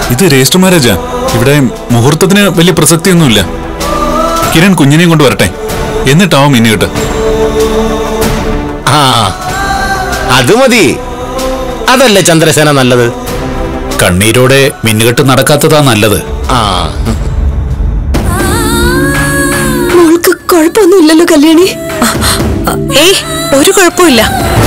ഇത് രജിസ്റ്റർ മാരേജാ ഇവിടെ മുഹൂർത്തത്തിന് വലിയ പ്രസക്തിയൊന്നുമില്ല കിരൺ കുഞ്ഞിനെയും കൊണ്ട് വരട്ടെ എന്നിട്ടാവും മിന്നുകെട്ട് ആ അത് മതി അതല്ലേ ചന്ദ്രസേന നല്ലത് കണ്ണീരോടെ മിന്നുകെട്ട് നടക്കാത്തതാ നല്ലത് ആ മോൾക്ക് കുഴപ്പമൊന്നുമില്ലല്ലോ കല്യാണി ഏയ് ഒരു കുഴപ്പമില്ല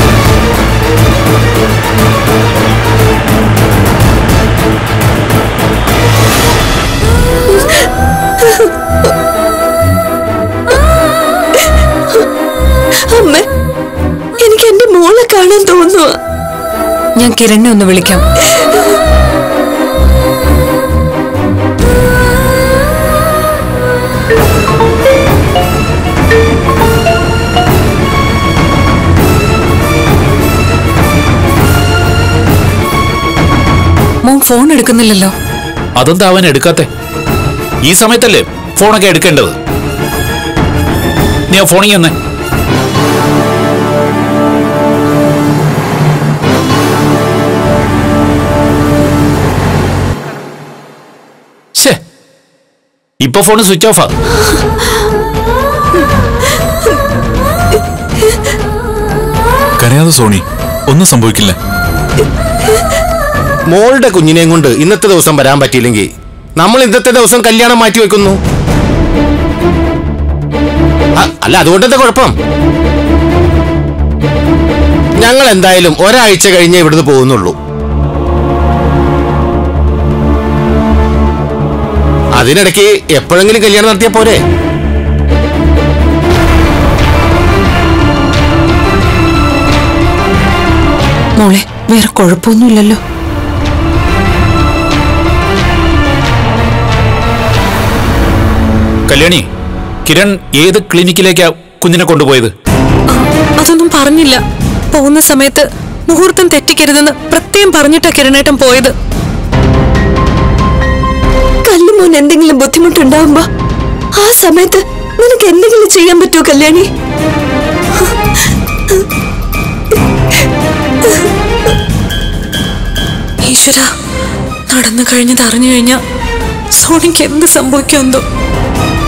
അമ്മ എനിക്ക് എന്റെ മോളെ കാണാൻ തോന്നുക ഞാൻ കിരണിനെ ഒന്ന് വിളിക്കാം മോൻ ഫോൺ എടുക്കുന്നില്ലല്ലോ അതെന്താ അവൻ എടുക്കാത്തെ ഈ സമയത്തല്ലേ ഫോണൊക്കെ എടുക്കേണ്ടത് നീ ആ ഫോണിൽ തന്നെ ശേ ഇപ്പൊ ഫോൺ സ്വിച്ച് ഓഫാ കരയാതെ സോണി ഒന്നും സംഭവിക്കില്ല മോളുടെ കുഞ്ഞിനെയും കൊണ്ട് ഇന്നത്തെ ദിവസം വരാൻ പറ്റിയില്ലെങ്കിൽ നമ്മൾ ഇന്നത്തെ ദിവസം കല്യാണം മാറ്റി വെക്കുന്നു അ- അല്ല അതുകൊണ്ടെന്താ കുഴപ്പം ഞങ്ങൾ എന്തായാലും ഒരാഴ്ച കഴിഞ്ഞേ ഇവിടുന്ന് പോകുന്നുള്ളൂ അതിനിടയ്ക്ക് എപ്പോഴെങ്കിലും കല്യാണം നടത്തിയാ പോരെ മോളെ വേറെ കുഴപ്പമൊന്നുമില്ലല്ലോ കല്യാണി കിരൺ ഏത് ക്ലിനിക്കിലേക്കാ കുഞ്ഞിനെ കൊണ്ടുപോയത് അതൊന്നും പറഞ്ഞില്ല പോകുന്ന സമയത്ത് മുഹൂർത്തം തെറ്റിക്കരുതെന്ന് പ്രത്യേകം പറഞ്ഞിട്ടാ കിരണേട്ടൻ പോയത് കല്ലുമോൻ എന്തെങ്കിലും ബുദ്ധിമുട്ടുണ്ടാവുമ്പോ ആ സമയത്ത് നിനക്ക് എന്തെങ്കിലും ചെയ്യാൻ പറ്റുമോ കല്യാണി ഈശ്വര നടന്നു കഴിഞ്ഞത് അറിഞ്ഞു കഴിഞ്ഞാ സോണിക്ക് എന്ത് സംഭവിക്കുമെന്തോ